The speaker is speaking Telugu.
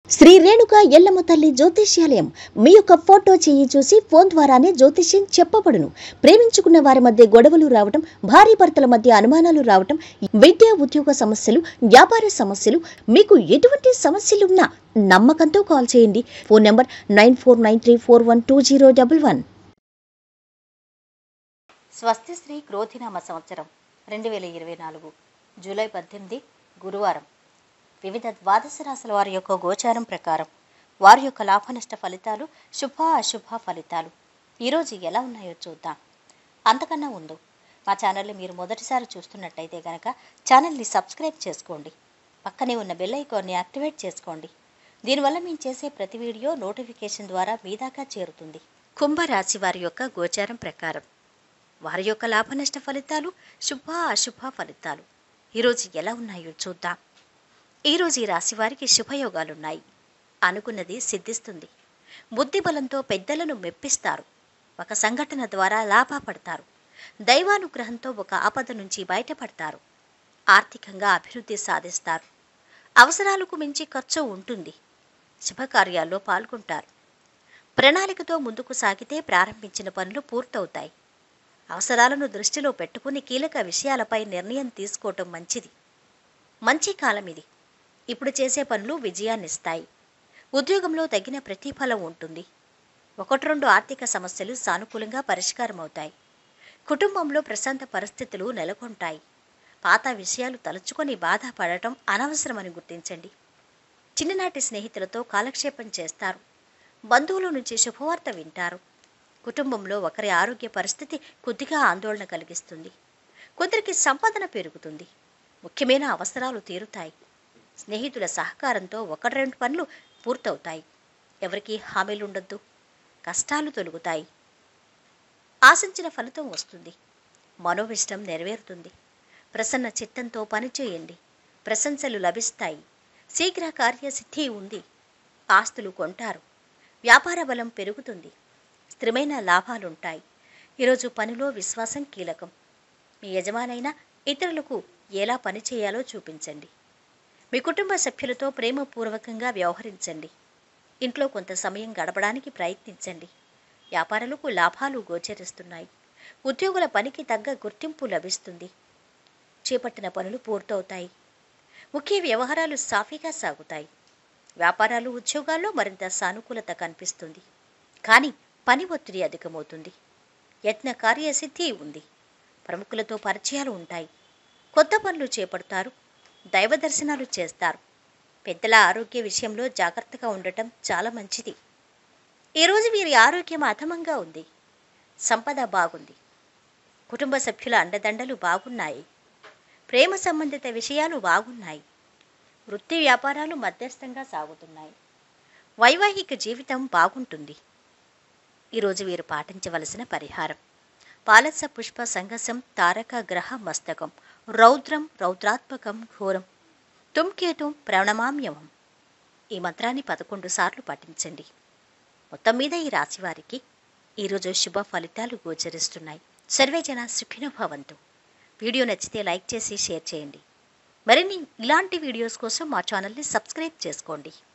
శ్రీ రేణుక ఎల్లమ్మ తల్లి జ్యోతిష్యాలయం మీ యొక్క ఫోటో చేయి చూసి ఫోన్ ద్వారానే జ్యోతిష్యం చెప్పబడును ప్రేమించుకున్న వారి మధ్య గొడవలు రావటం భార్య భర్తల మధ్య అనుమానాలు రావటం విద్యా ఉద్యోగ సమస్యలు వ్యాపార సమస్యలు మీకు ఎటువంటి సమస్యలున్నా నమ్మకంతో కాల్ చేయండి phone number nine four nine three four one two zero double one స్వస్తి శ్రీ క్రోధినామ సంవత్సరం రెండు వేల ఇరవై నాలుగు జూలై పద్దెనిమిది గురువారం వివిధ ద్వాదశ రాశుల వారి యొక్క గోచారం ప్రకారం వారి యొక్క లాభనష్ట ఫలితాలు శుభ అశుభ ఫలితాలు ఈరోజు ఎలా ఉన్నాయో చూద్దాం అంతకన్నా ముందు మా ఛానల్ని మీరు మొదటిసారి చూస్తున్నట్టయితే కనుక ఛానల్ని సబ్స్క్రైబ్ చేసుకోండి పక్కనే ఉన్న బెల్ ఐకాన్ని యాక్టివేట్ చేసుకోండి దీనివల్ల మేము చేసే ప్రతి వీడియో నోటిఫికేషన్ ద్వారా మీ దాకా చేరుతుంది కుంభరాశి వారి యొక్క గోచారం ప్రకారం వారి యొక్క లాభనష్ట ఫలితాలు శుభ అశుభ ఫలితాలు ఈరోజు ఎలా ఉన్నాయో చూద్దాం ఈరోజు ఈ రాశి వారికి శుభయోగాలున్నాయి అనుకున్నది సిద్ధిస్తుంది బుద్ధి బలంతో పెద్దలను మెప్పిస్తారు ఒక సంఘటన ద్వారా లాభపడతారు దైవానుగ్రహంతో ఒక ఆపద నుంచి బయటపడతారు ఆర్థికంగా అభివృద్ధి సాధిస్తారు అవసరాలకు మించి ఖర్చు ఉంటుంది శుభకార్యాల్లో పాల్గొంటారు ప్రణాళికతో ముందుకు సాగితే ప్రారంభించిన పనులు పూర్తవుతాయి అవసరాలను దృష్టిలో పెట్టుకుని కీలక విషయాలపై నిర్ణయం తీసుకోవటం మంచిది మంచి కాలం ఇది ఇప్పుడు చేసే పనులు విజయాన్నిస్తాయి ఉద్యోగంలో తగిన ప్రతిఫలం ఉంటుంది ఒకటి రెండు ఆర్థిక సమస్యలు సానుకూలంగా పరిష్కారమవుతాయి కుటుంబంలో ప్రశాంత పరిస్థితులు నెలకొంటాయి పాత విషయాలు తలుచుకొని బాధపడటం అనవసరమని గుర్తించండి చిన్ననాటి స్నేహితులతో కాలక్షేపం చేస్తారు బంధువుల నుంచి శుభవార్త వింటారు కుటుంబంలో ఒకరి ఆరోగ్య పరిస్థితి కొద్దిగా ఆందోళన కలిగిస్తుంది కొందరికి సంపాదన పెరుగుతుంది ముఖ్యమైన అవసరాలు తీరుతాయి స్నేహితుల సహకారంతో ఒకటి రెండు పనులు పూర్తవుతాయి ఎవరికి హామీలుండొద్దు కష్టాలు తొలుగుతాయి ఆశించిన ఫలితం వస్తుంది మనోవిష్టం నెరవేరుతుంది ప్రసన్న చిత్తంతో పనిచేయండి ప్రశంసలు లభిస్తాయి శీఘ్ర కార్యసిద్ధి ఉంది ఆస్తులు కొంటారు వ్యాపార బలం పెరుగుతుంది స్థిరమైన లాభాలుంటాయి ఈరోజు పనిలో విశ్వాసం కీలకం మీ యజమానైన ఇతరులకు ఎలా పని చేయాలో చూపించండి మీ కుటుంబ సభ్యులతో ప్రేమపూర్వకంగా వ్యవహరించండి ఇంట్లో కొంత సమయం గడపడానికి ప్రయత్నించండి వ్యాపారులకు లాభాలు గోచరిస్తున్నాయి ఉద్యోగుల పనికి తగ్గ గుర్తింపు లభిస్తుంది చేపట్టిన పనులు పూర్తవుతాయి ముఖ్య వ్యవహారాలు సాఫీగా సాగుతాయి వ్యాపారాలు ఉద్యోగాల్లో మరింత సానుకూలత కనిపిస్తుంది కానీ పని ఒత్తిడి అధికమవుతుంది యత్న కార్యసిద్ధి ఉంది ప్రముఖులతో పరిచయాలు ఉంటాయి కొత్త పనులు చేపడతారు దైవ దర్శనాలు చేస్తారు పెద్దల ఆరోగ్య విషయంలో జాగ్రత్తగా ఉండటం చాలా మంచిది ఈరోజు వీరి ఆరోగ్యం అధమంగా ఉంది సంపద బాగుంది కుటుంబ సభ్యుల అండదండలు బాగున్నాయి ప్రేమ సంబంధిత విషయాలు బాగున్నాయి వృత్తి వ్యాపారాలు మధ్యస్థంగా సాగుతున్నాయి వైవాహిక జీవితం బాగుంటుంది ఈరోజు వీరు పాటించవలసిన పరిహారం పాలస పుష్ప సంగసం తారక గ్రహ మస్తకం రౌద్రం రౌద్రాత్మకం ఘోరం తుంకేతుం ప్రణమామ్యమం ఈ మంత్రాన్ని పదకొండు సార్లు పఠించండి మొత్తం మీద ఈ రాశివారికి ఈరోజు శుభ ఫలితాలు గోచరిస్తున్నాయి సర్వే జన సుఖినోభవంతు వీడియో నచ్చితే లైక్ చేసి షేర్ చేయండి మరిన్ని ఇలాంటి వీడియోస్ కోసం మా ఛానల్ని సబ్స్క్రైబ్ చేసుకోండి